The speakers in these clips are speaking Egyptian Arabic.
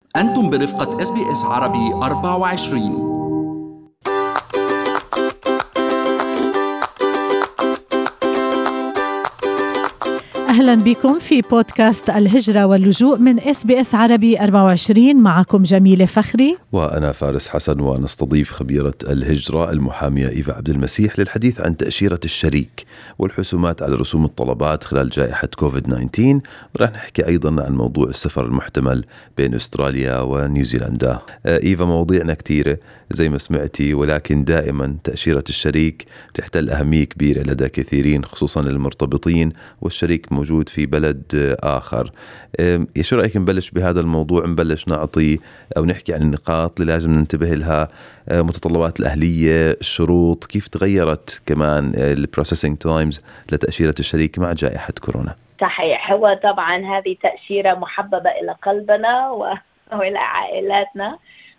أنتم برفقة اس بي اس عربي 24 اهلا بكم في بودكاست الهجره واللجوء من اس بي اس عربي 24 معكم جميله فخري وانا فارس حسن ونستضيف خبيره الهجره المحاميه ايفا عبد المسيح للحديث عن تاشيره الشريك والحسومات على رسوم الطلبات خلال جائحه كوفيد 19 وراح نحكي ايضا عن موضوع السفر المحتمل بين استراليا ونيوزيلندا آه، ايفا مواضيعنا كثيره زي ما سمعتي ولكن دائما تاشيره الشريك تحتل اهميه كبيره لدى كثيرين خصوصا المرتبطين والشريك موجود في بلد آخر شو رأيك نبلش بهذا الموضوع نبلش نعطي أو نحكي عن النقاط اللي لازم ننتبه لها متطلبات الأهلية الشروط كيف تغيرت كمان البروسيسنج تايمز لتأشيرة الشريك مع جائحة كورونا صحيح هو طبعا هذه تأشيرة محببة إلى قلبنا وإلى عائلاتنا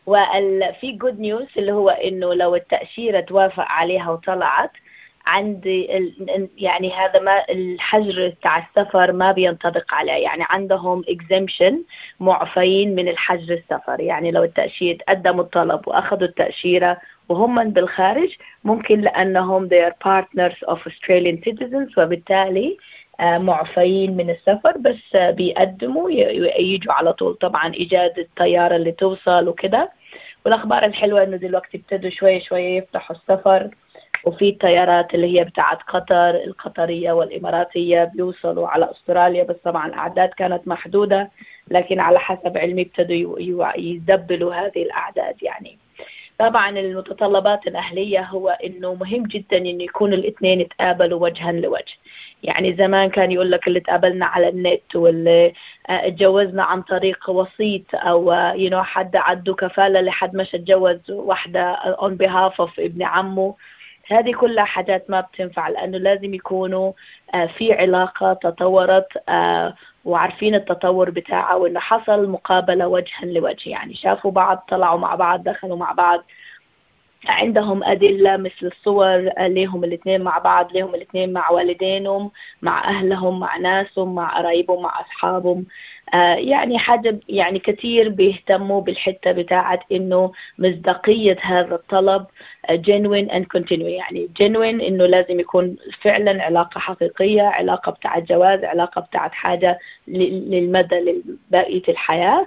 وفي جود نيوز اللي هو انه لو التاشيره توافق عليها وطلعت عندي يعني هذا ما الحجر تاع السفر ما بينطبق عليه يعني عندهم exemption معفين من الحجر السفر يعني لو التأشيرة قدموا الطلب وأخذوا التأشيرة وهم بالخارج ممكن لأنهم they are partners of Australian citizens وبالتالي آه، معفيين من السفر بس بيقدموا يجوا على طول طبعا إيجاد الطيارة اللي توصل وكده والأخبار الحلوة إنه دلوقتي ابتدوا شوية شوية يفتحوا السفر وفي الطيارات اللي هي بتاعت قطر القطرية والإماراتية بيوصلوا على أستراليا بس طبعا الأعداد كانت محدودة لكن على حسب علمي ابتدوا يدبلوا هذه الأعداد يعني طبعا المتطلبات الأهلية هو إنه مهم جدا إنه يكون الاثنين يتقابلوا وجها لوجه يعني زمان كان يقول لك اللي تقابلنا على النت واللي اتجوزنا عن طريق وسيط او يو نو حد عنده كفاله لحد مش اتجوز واحده اون بيهاف اوف ابن عمه هذه كلها حاجات ما بتنفع لانه لازم يكونوا آه، في علاقه تطورت آه، وعارفين التطور بتاعها وانه حصل مقابله وجها لوجه يعني شافوا بعض طلعوا مع بعض دخلوا مع بعض عندهم أدلة مثل الصور آه، ليهم الاثنين مع بعض ليهم الاثنين مع والدينهم مع أهلهم مع ناسهم مع قرايبهم مع أصحابهم آه، يعني حاجة يعني كثير بيهتموا بالحتة بتاعت إنه مصداقية هذا الطلب آه، genuine and continue يعني genuine إنه لازم يكون فعلا علاقة حقيقية علاقة بتاعت جواز علاقة بتاعت حاجة للمدى لبقية الحياة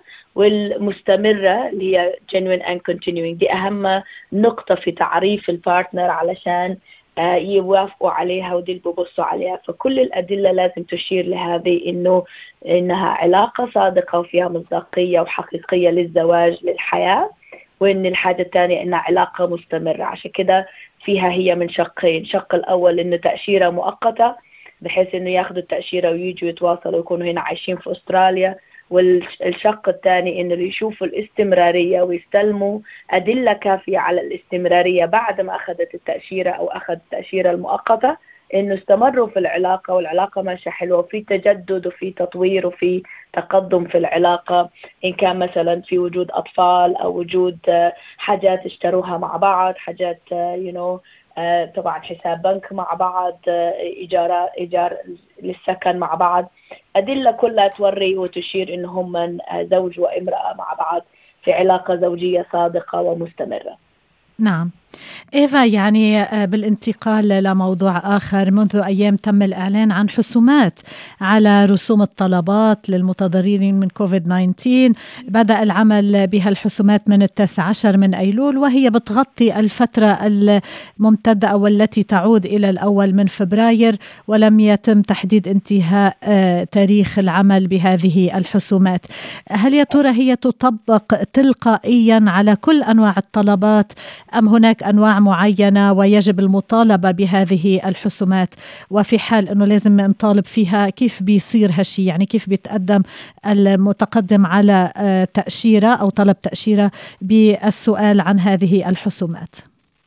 والمستمرة اللي هي genuine and continuing دي أهم نقطة في تعريف البارتنر علشان آه، يوافقوا عليها ودي اللي ببصوا عليها فكل الأدلة لازم تشير لهذه إنه إنها علاقة صادقة وفيها مصداقية وحقيقية للزواج للحياة وإن الحاجة الثانية إنها علاقة مستمرة عشان كده فيها هي من شقين الشق الأول إنه تأشيرة مؤقتة بحيث إنه ياخذوا التأشيرة ويجوا يتواصلوا ويكونوا هنا عايشين في أستراليا والشق الثاني انه يشوفوا الاستمراريه ويستلموا ادله كافيه على الاستمراريه بعد ما اخذت التاشيره او اخذ التاشيره المؤقته انه استمروا في العلاقه والعلاقه ماشيه حلوه وفي تجدد وفي تطوير وفي تقدم في العلاقه ان كان مثلا في وجود اطفال او وجود حاجات اشتروها مع بعض حاجات يو you know طبعا حساب بنك مع بعض ايجار ايجار للسكن مع بعض أدلة كلها توري وتشير إنهم زوج وامرأة مع بعض في علاقة زوجية صادقة ومستمرة نعم إيفا يعني آه، بالانتقال لموضوع آخر منذ أيام تم الإعلان عن حسومات على رسوم الطلبات للمتضررين من كوفيد 19 بدأ العمل بها الحسومات من التاسع عشر من أيلول وهي بتغطي الفترة الممتدة أو التي تعود إلى الأول من فبراير ولم يتم تحديد انتهاء آه، تاريخ العمل بهذه الحسومات هل يا ترى هي تطبق تلقائيا على كل أنواع الطلبات أم هناك انواع معينه ويجب المطالبه بهذه الحسومات وفي حال انه لازم نطالب فيها كيف بيصير هالشيء يعني كيف بيتقدم المتقدم على آه، تاشيره او طلب تاشيره بالسؤال عن هذه الحسومات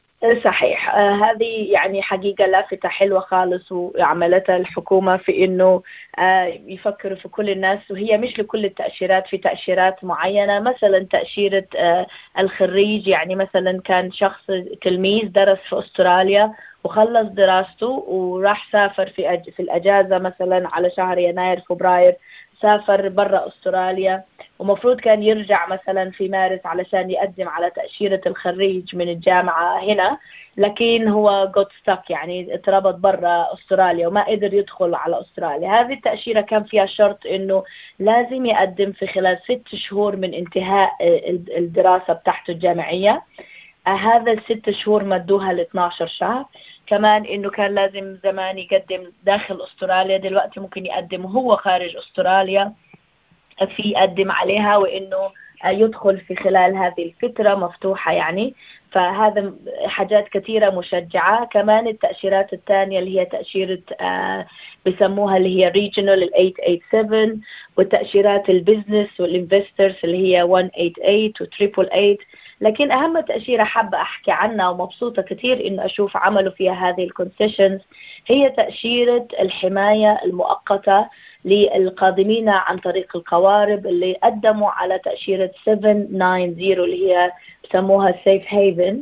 صحيح آه هذه يعني حقيقة لافتة حلوة خالص وعملتها الحكومة في إنه آه يفكروا في كل الناس وهي مش لكل التأشيرات في تأشيرات معينة مثلا تأشيرة آه الخريج يعني مثلا كان شخص تلميذ درس في أستراليا وخلص دراسته وراح سافر في أج في الأجازة مثلا على شهر يناير فبراير سافر برا استراليا ومفروض كان يرجع مثلا في مارس علشان يقدم على تأشيرة الخريج من الجامعة هنا لكن هو جوت ستاك يعني اتربط برا استراليا وما قدر يدخل على استراليا هذه التأشيرة كان فيها شرط انه لازم يقدم في خلال ست شهور من انتهاء الدراسة بتاعته الجامعية هذا الست شهور مدوها ل 12 شهر كمان انه كان لازم زمان يقدم داخل استراليا دلوقتي ممكن يقدم وهو خارج استراليا في يقدم عليها وانه يدخل في خلال هذه الفتره مفتوحه يعني فهذا حاجات كثيرة مشجعة كمان التأشيرات الثانية اللي هي تأشيرة آه بسموها اللي هي ريجنال ال 887 والتأشيرات البزنس والانفسترز اللي هي 188 و 888 لكن أهم تأشيرة حابة أحكي عنها ومبسوطة كثير إنه أشوف عملوا فيها هذه الكونسيشنز هي تأشيرة الحماية المؤقتة للقادمين عن طريق القوارب اللي قدموا على تأشيرة 790 اللي هي بسموها سيف هيفن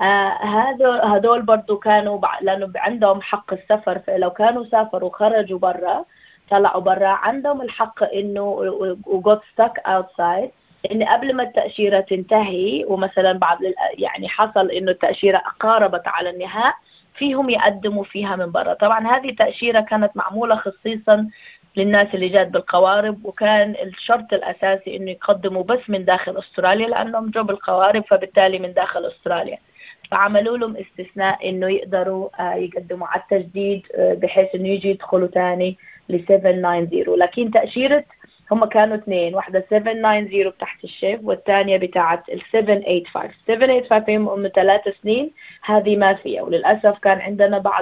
هذول هذول برضه كانوا لانه عندهم حق السفر فلو كانوا سافروا خرجوا برا طلعوا برا عندهم الحق انه وجوت ستك اوتسايد ان قبل ما التاشيره تنتهي ومثلا بعد يعني حصل انه التاشيره قاربت على النهاء فيهم يقدموا فيها من برا طبعا هذه تاشيره كانت معموله خصيصا للناس اللي جات بالقوارب وكان الشرط الاساسي انه يقدموا بس من داخل استراليا لانهم جو بالقوارب فبالتالي من داخل استراليا فعملوا لهم استثناء انه يقدروا يقدموا على التجديد بحيث انه يجي يدخلوا ثاني ل 790 لكن تاشيره هم كانوا اثنين واحدة 790 تحت الشيف والثانية بتاعت ال 785 785 فيهم أم ثلاث سنين هذه ما فيها وللأسف كان عندنا بعض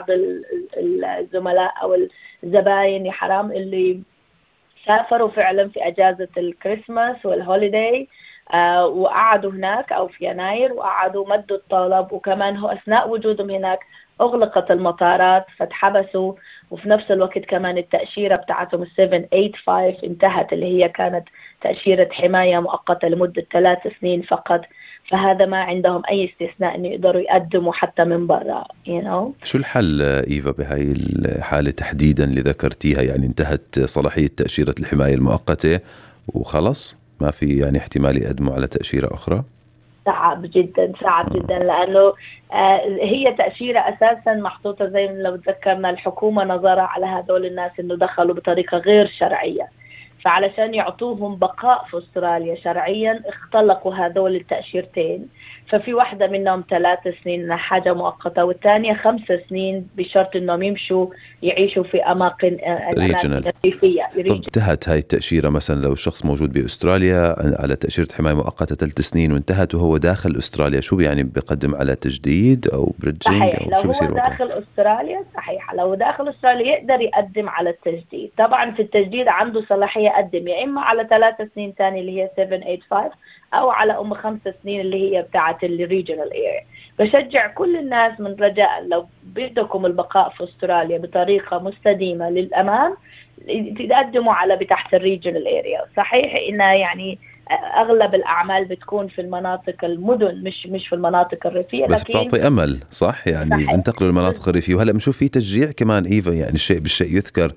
الزملاء أو الزباين يا حرام اللي سافروا فعلا في أجازة الكريسماس والهوليداي آه وقعدوا هناك أو في يناير وقعدوا مدوا الطلب وكمان هو أثناء وجودهم هناك أغلقت المطارات فاتحبسوا وفي نفس الوقت كمان التأشيرة بتاعتهم ال 785 انتهت اللي هي كانت تأشيرة حماية مؤقتة لمدة ثلاث سنين فقط فهذا ما عندهم أي استثناء إنه يقدروا يقدموا حتى من برا you know? شو الحل إيفا بهاي الحالة تحديدا اللي ذكرتيها يعني انتهت صلاحية تأشيرة الحماية المؤقتة وخلص ما في يعني احتمال يقدموا على تأشيرة أخرى؟ صعب جدا صعب جدا لانه آه هي تاشيره اساسا محطوطه زي لو تذكرنا الحكومه نظرها على هذول الناس انه دخلوا بطريقه غير شرعيه فعلشان يعطوهم بقاء في استراليا شرعيا اختلقوا هذول التاشيرتين ففي واحدة منهم ثلاث سنين حاجة مؤقتة والثانية خمس سنين بشرط انهم يمشوا يعيشوا في اماكن ريفية طب انتهت هاي التأشيرة مثلا لو الشخص موجود باستراليا على تأشيرة حماية مؤقتة ثلاث سنين وانتهت وهو داخل استراليا شو يعني بقدم على تجديد او بريدجينج صحيح او لو شو بصير هو داخل استراليا صحيح لو داخل استراليا يقدر يقدم على التجديد طبعا في التجديد عنده صلاحية يقدم يا اما على ثلاث سنين ثاني اللي هي 785 او على ام خمس سنين اللي هي بتاعت الريجنال اريا بشجع كل الناس من رجاء لو بدكم البقاء في استراليا بطريقه مستديمه للامام تقدموا على بتاعت الريجنال اريا صحيح انها يعني اغلب الاعمال بتكون في المناطق المدن مش مش في المناطق الريفيه بس بتعطي امل صح يعني صحيح. بنتقلوا للمناطق الريفيه وهلا بنشوف في تشجيع كمان ايفا يعني الشيء بالشيء يذكر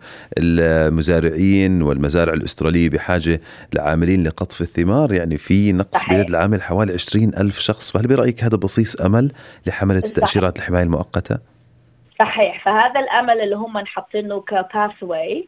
المزارعين والمزارع الاستراليه بحاجه لعاملين لقطف الثمار يعني في نقص صحيح. بيد العامل حوالي 20 ألف شخص فهل برايك هذا بصيص امل لحمله التاشيرات الحمايه المؤقته صحيح فهذا الامل اللي هم حاطينه كباث واي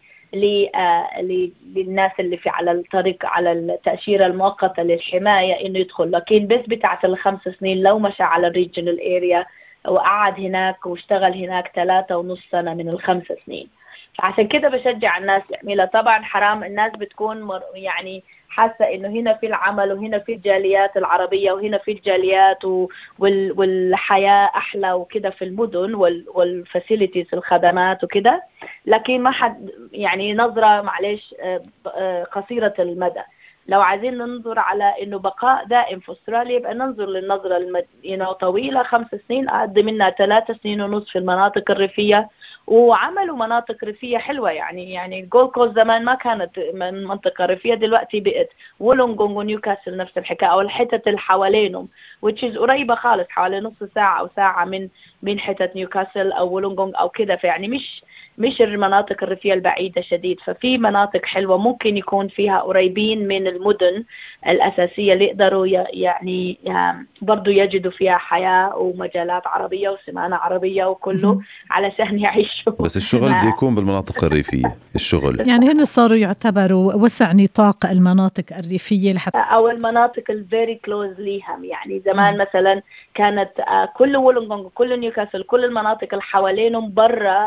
للناس اللي في على الطريق على التأشيرة المؤقتة للحماية إنه يدخل لكن بس بتاعة الخمس سنين لو مشى على الريجنال اريا وقعد هناك واشتغل هناك ثلاثة ونص سنة من الخمس سنين فعشان كده بشجع الناس يعملها طبعا حرام الناس بتكون مر يعني حاسه انه هنا في العمل وهنا في الجاليات العربيه وهنا في الجاليات وال والحياه احلى وكده في المدن والفاسيلتيز الخدمات وكده لكن ما حد يعني نظره معلش قصيره المدى لو عايزين ننظر على انه بقاء دائم في استراليا يبقى ننظر للنظره المد... يعني طويله خمس سنين اقضي منها ثلاث سنين ونص في المناطق الريفيه وعملوا مناطق ريفيه حلوه يعني يعني جولد كوست زمان ما كانت من منطقه ريفيه دلوقتي بقت وولونجونج ونيوكاسل نفس الحكايه او الحتت اللي حوالينهم which is قريبه خالص حوالي نص ساعه او ساعه من من حتت نيوكاسل او وولونجونج او كده فيعني مش مش المناطق الريفية البعيدة شديد ففي مناطق حلوة ممكن يكون فيها قريبين من المدن الأساسية اللي يقدروا يعني برضو يجدوا فيها حياة ومجالات عربية وسمانة عربية وكله علشان يعيشوا بس الشغل بده يكون بالمناطق الريفية الشغل يعني هن صاروا يعتبروا وسع نطاق المناطق الريفية لحتى أو المناطق الفيري كلوز ليهم يعني زمان مثلا كانت آه، كل وولونغونغ كل نيوكاسل كل المناطق اللي حوالينهم برا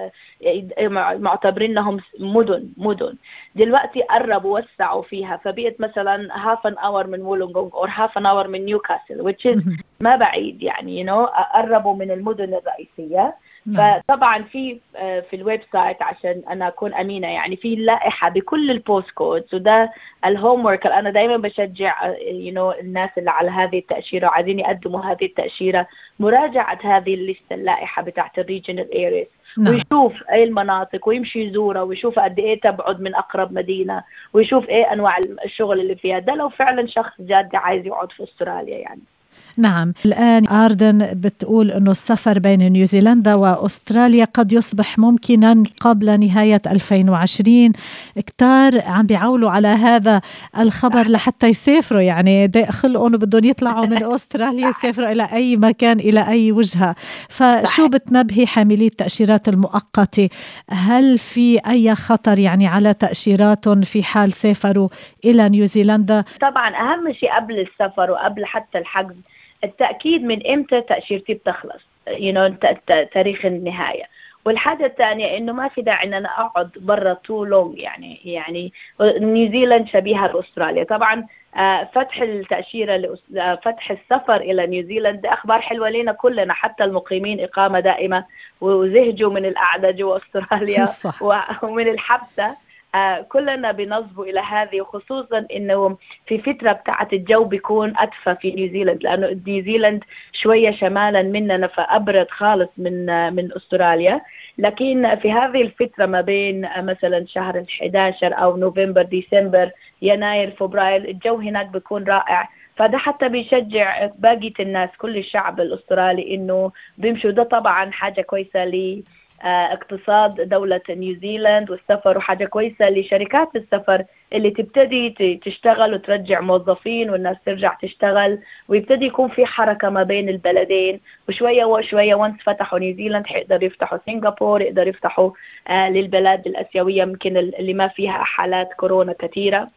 معتبرينهم مدن مدن دلوقتي قربوا وسعوا فيها فبقت مثلا هاف ان اور من وولونغونغ او هاف ان اور من نيوكاسل which is ما بعيد يعني you know قربوا من المدن الرئيسيه نعم. فطبعا في آه، في الويب سايت عشان انا اكون امينه يعني في لائحه بكل البوست كودز وده الهوم ورك انا دائما بشجع يو آه، نو الناس اللي على هذه التاشيره وعايزين يقدموا هذه التاشيره مراجعه هذه الليسته اللائحه بتاعت الريجنال ايريز نعم. ويشوف اي المناطق ويمشي يزورها ويشوف قد ايه تبعد من اقرب مدينه ويشوف ايه انواع الشغل اللي فيها ده لو فعلا شخص جاد عايز يقعد في استراليا يعني نعم الآن آردن بتقول أنه السفر بين نيوزيلندا وأستراليا قد يصبح ممكنا قبل نهاية 2020 كتار عم بيعولوا على هذا الخبر لحتى يسافروا يعني خلقوا أنه بدهم يطلعوا من أستراليا يسافروا إلى أي مكان إلى أي وجهة فشو بتنبهي حاملي التأشيرات المؤقتة هل في أي خطر يعني على تأشيراتهم في حال سافروا إلى نيوزيلندا طبعا أهم شيء قبل السفر وقبل حتى الحجز التاكيد من امتى تاشيرتي بتخلص you know, تاريخ النهايه والحاجة الثانية انه ما في داعي ان انا اقعد برا تو لونج يعني يعني نيوزيلاند شبيهة باستراليا طبعا آه، فتح التأشيرة آه، فتح السفر إلى نيوزيلاند أخبار حلوة لنا كلنا حتى المقيمين إقامة دائمة وزهجوا من القعدة جوا أستراليا ومن الحبسة آه، كلنا بنصبوا الى هذه وخصوصا انه في فتره بتاعت الجو بيكون ادفى في نيوزيلاند لانه نيوزيلاند شويه شمالا مننا فابرد خالص من آه، من استراليا لكن في هذه الفترة ما بين آه، مثلا شهر ال11 أو نوفمبر ديسمبر يناير فبراير الجو هناك بيكون رائع فده حتى بيشجع باقية الناس كل الشعب الأسترالي إنه بيمشوا ده طبعا حاجة كويسة لي آه، اقتصاد دولة نيوزيلاند والسفر وحاجة كويسة لشركات السفر اللي تبتدي تشتغل وترجع موظفين والناس ترجع تشتغل ويبتدي يكون في حركة ما بين البلدين وشوية وشوية وانس فتحوا نيوزيلاند حيقدروا يفتحوا سنغافور يقدروا يفتحوا آه للبلاد الآسيوية يمكن اللي ما فيها حالات كورونا كثيرة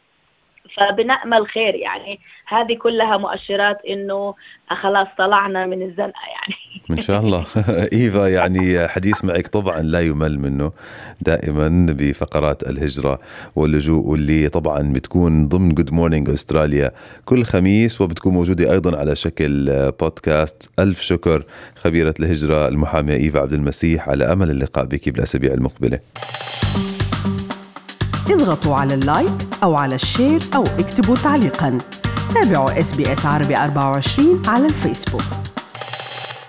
فبنأمل خير يعني هذه كلها مؤشرات انه خلاص طلعنا من الزنقه يعني ان شاء الله ايفا يعني حديث معك طبعا لا يمل منه دائما بفقرات الهجره واللجوء واللي طبعا بتكون ضمن جود مورنينج استراليا كل خميس وبتكون موجوده ايضا على شكل بودكاست الف شكر خبيره الهجره المحاميه ايفا عبد المسيح على امل اللقاء بك بالاسابيع المقبله اضغطوا على اللايك أو على الشير أو اكتبوا تعليقاً تابعوا اس بي اس عربي 24 على الفيسبوك